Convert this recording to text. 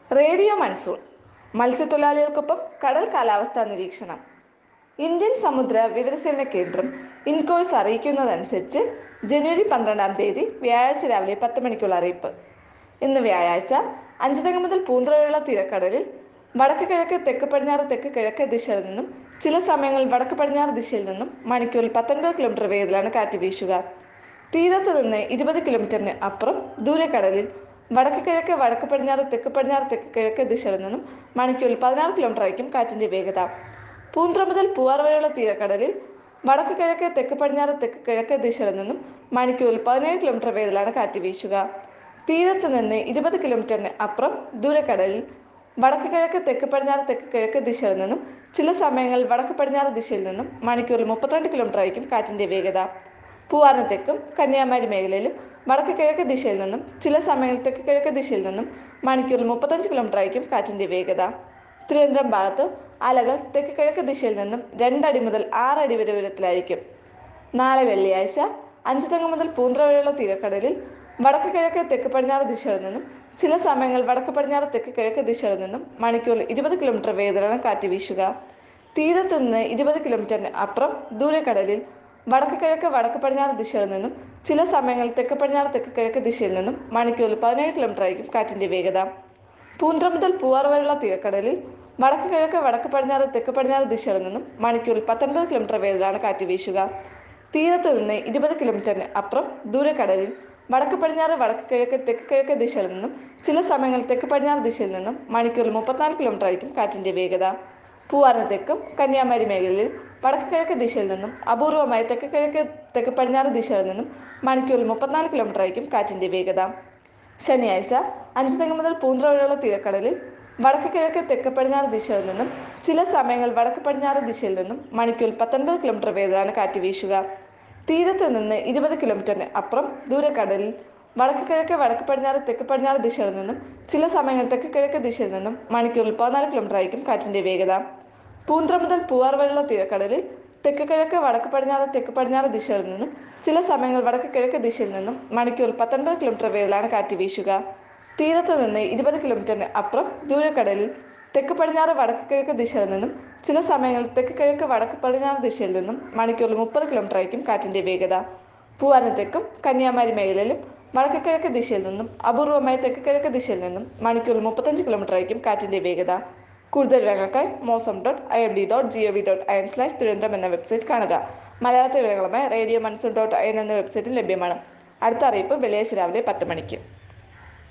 radio monsoon മത്സ്യത്തൊഴിലാളികൾക്കൊപ്പം കടൽ കാലാവസ്ഥാ നിരീക്ഷണം ഇന്ത്യൻ സമുദ്ര വിവരസേവന കേന്ദ്രം ഇൻകോഴ്സ് അറിയിക്കുന്നതനുസരിച്ച് ജനുവരി പന്ത്രണ്ടാം തീയതി വ്യാഴാഴ്ച രാവിലെ പത്ത് മണിക്കുള്ള അറിയിപ്പ് ഇന്ന് വ്യാഴാഴ്ച അഞ്ചുതെങ്ങ് മുതൽ പൂന്തറ വരെയുള്ള തീരക്കടലിൽ വടക്ക് കിഴക്ക് തെക്ക് പടിഞ്ഞാറ് തെക്ക് കിഴക്ക് ദിശയിൽ നിന്നും ചില സമയങ്ങളിൽ വടക്ക് പടിഞ്ഞാറ് ദിശയിൽ നിന്നും മണിക്കൂറിൽ പത്തൊൻപത് കിലോമീറ്റർ വേഗത്തിലാണ് കാറ്റ് വീശുക തീരത്ത് നിന്ന് ഇരുപത് കിലോമീറ്ററിന് അപ്പുറം ദൂരക്കടലിൽ വടക്ക് കിഴക്ക് വടക്ക് പടിഞ്ഞാറ് തെക്ക് പടിഞ്ഞാറ് തെക്ക് കിഴക്ക് ദിശയിൽ നിന്നും മണിക്കൂറിൽ പതിനാറ് കിലോമീറ്റർ ആയിരിക്കും കാറ്റിന്റെ വേഗത പൂന്ത്ര മുതൽ പൂവാർ വരെയുള്ള തീരക്കടലിൽ വടക്ക് കിഴക്ക് തെക്ക് പടിഞ്ഞാറ് തെക്ക് കിഴക്ക് ദിശയിൽ നിന്നും മണിക്കൂറിൽ പതിനേഴ് കിലോമീറ്റർ വേഗത്തിലാണ് കാറ്റ് വീശുക തീരത്ത് നിന്ന് ഇരുപത് കിലോമീറ്ററിന് അപ്പുറം ദൂരക്കടലിൽ വടക്ക് കിഴക്ക് തെക്ക് പടിഞ്ഞാറ് തെക്ക് കിഴക്ക് ദിശയിൽ നിന്നും ചില സമയങ്ങളിൽ വടക്ക് പടിഞ്ഞാറ് ദിശയിൽ നിന്നും മണിക്കൂറിൽ മുപ്പത്തിരണ്ട് കിലോമീറ്റർ ആയിരിക്കും കാറ്റിന്റെ വേഗത പൂവാറിന് തെക്കും കന്യാകുമാരി മേഖലയിലും വടക്ക് കിഴക്ക് ദിശയിൽ നിന്നും ചില സമയങ്ങളിൽ തെക്ക് കിഴക്ക് ദിശയിൽ നിന്നും മണിക്കൂറിൽ മുപ്പത്തഞ്ച് കിലോമീറ്റർ ആയിരിക്കും കാറ്റിന്റെ വേഗത തിരുവനന്തപുരം ഭാഗത്ത് അലകൾ തെക്ക് കിഴക്ക് ദിശയിൽ നിന്നും രണ്ടടി മുതൽ ആറടി വരെ ഉയരത്തിലായിരിക്കും നാളെ വെള്ളിയാഴ്ച അഞ്ചുതെങ്ങ് മുതൽ പൂന്തറ വരെയുള്ള തീരക്കടലിൽ വടക്ക് കിഴക്ക് തെക്ക് പടിഞ്ഞാറ് ദിശയിൽ നിന്നും ചില സമയങ്ങളിൽ വടക്ക് പടിഞ്ഞാറ് തെക്ക് കിഴക്ക് ദിശയിൽ നിന്നും മണിക്കൂറിൽ ഇരുപത് കിലോമീറ്റർ വേഗത്തിലാണ് കാറ്റ് വീശുക തീരത്ത് നിന്ന് ഇരുപത് കിലോമീറ്ററിന് അപ്പുറം ദൂരക്കടലിൽ വടക്ക് കിഴക്ക് വടക്ക് പടിഞ്ഞാറ് ദിശയിൽ നിന്നും ചില സമയങ്ങളിൽ തെക്ക് പടിഞ്ഞാറ് തെക്ക് കിഴക്ക് ദിശയിൽ നിന്നും മണിക്കൂറിൽ പതിനേഴ് കിലോമീറ്റർ ആയിരിക്കും കാറ്റിന്റെ വേഗത പൂന്തറ മുതൽ പൂവാർ വരെയുള്ള തീരക്കടലിൽ വടക്ക് കിഴക്ക് വടക്ക് പടിഞ്ഞാറ് തെക്ക് പടിഞ്ഞാറ് ദിശയിൽ നിന്നും മണിക്കൂറിൽ പത്തൊൻപത് കിലോമീറ്റർ വേഗത്തിലാണ് കാറ്റ് വീശുക തീരത്ത് നിന്ന് ഇരുപത് കിലോമീറ്ററിന് അപ്പുറം ദൂരക്കടലിൽ വടക്ക് പടിഞ്ഞാറ് വടക്ക് കിഴക്ക് തെക്ക് കിഴക്ക് ദിശയിൽ നിന്നും ചില സമയങ്ങളിൽ തെക്ക് പടിഞ്ഞാറ് ദിശയിൽ നിന്നും മണിക്കൂറിൽ മുപ്പത്തിനാല് കിലോമീറ്റർ ആയിരിക്കും കാറ്റിന്റെ വേഗത പൂവാറിന് തെക്കും കന്യാകുമാരി മേഖലയിൽ വടക്ക് കിഴക്ക് ദിശയിൽ നിന്നും അപൂർവമായി തെക്ക് കിഴക്ക് തെക്ക് പടിഞ്ഞാറ് ദിശയിൽ നിന്നും മണിക്കൂറിൽ മുപ്പത്തിനാല് കിലോമീറ്റർ ആയിരിക്കും കാറ്റിന്റെ വേഗത ശനിയാഴ്ച അഞ്ചുതെങ്ങ് മുതൽ പൂന്തറ വരെയുള്ള തീരക്കടലിൽ വടക്ക് കിഴക്ക് തെക്ക് പടിഞ്ഞാറ് ദിശയിൽ നിന്നും ചില സമയങ്ങൾ വടക്ക് പടിഞ്ഞാറ് ദിശയിൽ നിന്നും മണിക്കൂറിൽ പത്തൊൻപത് കിലോമീറ്റർ വേഗത്തിലാണ് കാറ്റ് വീശുക തീരത്ത് നിന്ന് ഇരുപത് കിലോമീറ്ററിന് അപ്പുറം ദൂരക്കടലിൽ വടക്ക് കിഴക്ക് വടക്ക് പടിഞ്ഞാറ് തെക്ക് പടിഞ്ഞാറ് ദിശയിൽ നിന്നും ചില സമയങ്ങൾ തെക്ക് കിഴക്ക് ദിശയിൽ നിന്നും മണിക്കൂറിൽ പതിനാല് കിലോമീറ്റർ ആയിരിക്കും കാറ്റിന്റെ വേഗത പൂന്തറ മുതൽ പൂവാർ വരെയുള്ള തീരക്കടലിൽ തെക്ക് കിഴക്ക് വടക്ക് പടിഞ്ഞാറ് തെക്ക് പടിഞ്ഞാറ് ദിശയിൽ നിന്നും ചില സമയങ്ങൾ വടക്ക് കിഴക്ക് ദിശയിൽ നിന്നും മണിക്കൂറിൽ പത്തൊൻപത് കിലോമീറ്റർ വേഗത്തിലാണ് കാറ്റ് വീശുക തീരത്ത് നിന്ന് ഇരുപത് കിലോമീറ്ററിന് അപ്പുറം ദൂരക്കടലിൽ തെക്ക് പടിഞ്ഞാറ് വടക്ക് കിഴക്ക് ദിശയിൽ നിന്നും ചില സമയങ്ങളിൽ തെക്ക് കിഴക്ക് വടക്ക് പടിഞ്ഞാറ് ദിശയിൽ നിന്നും മണിക്കൂറിൽ മുപ്പത് കിലോമീറ്റർ ആയിരിക്കും കാറ്റിന്റെ വേഗത പൂവാറിന് തെക്കും കന്യാകുമാരി മേഖലയിലും വടക്ക് കിഴക്ക് ദിശയിൽ നിന്നും അപൂർവമായി തെക്ക് കിഴക്ക് ദിശയിൽ നിന്നും മണിക്കൂറിൽ മുപ്പത്തഞ്ച് കിലോമീറ്റർ ആയിരിക്കും കാറ്റിന്റെ വേഗത കൂടുതൽ വിവരങ്ങൾക്കായി Mausam dot I M D dot G O V dot I N slash Thiruvananthapuram എന്ന വെബ്സൈറ്റ് കാണുക മലയാളത്തിൽ വിവരങ്ങളുമായി radio monsoon dot I N എന്ന വെബ്സൈറ്റിൽ ലഭ്യമാണ് അടുത്ത അറിയിപ്പ് വെള്ളിയാഴ്ച രാവിലെ പത്ത് മണിക്ക്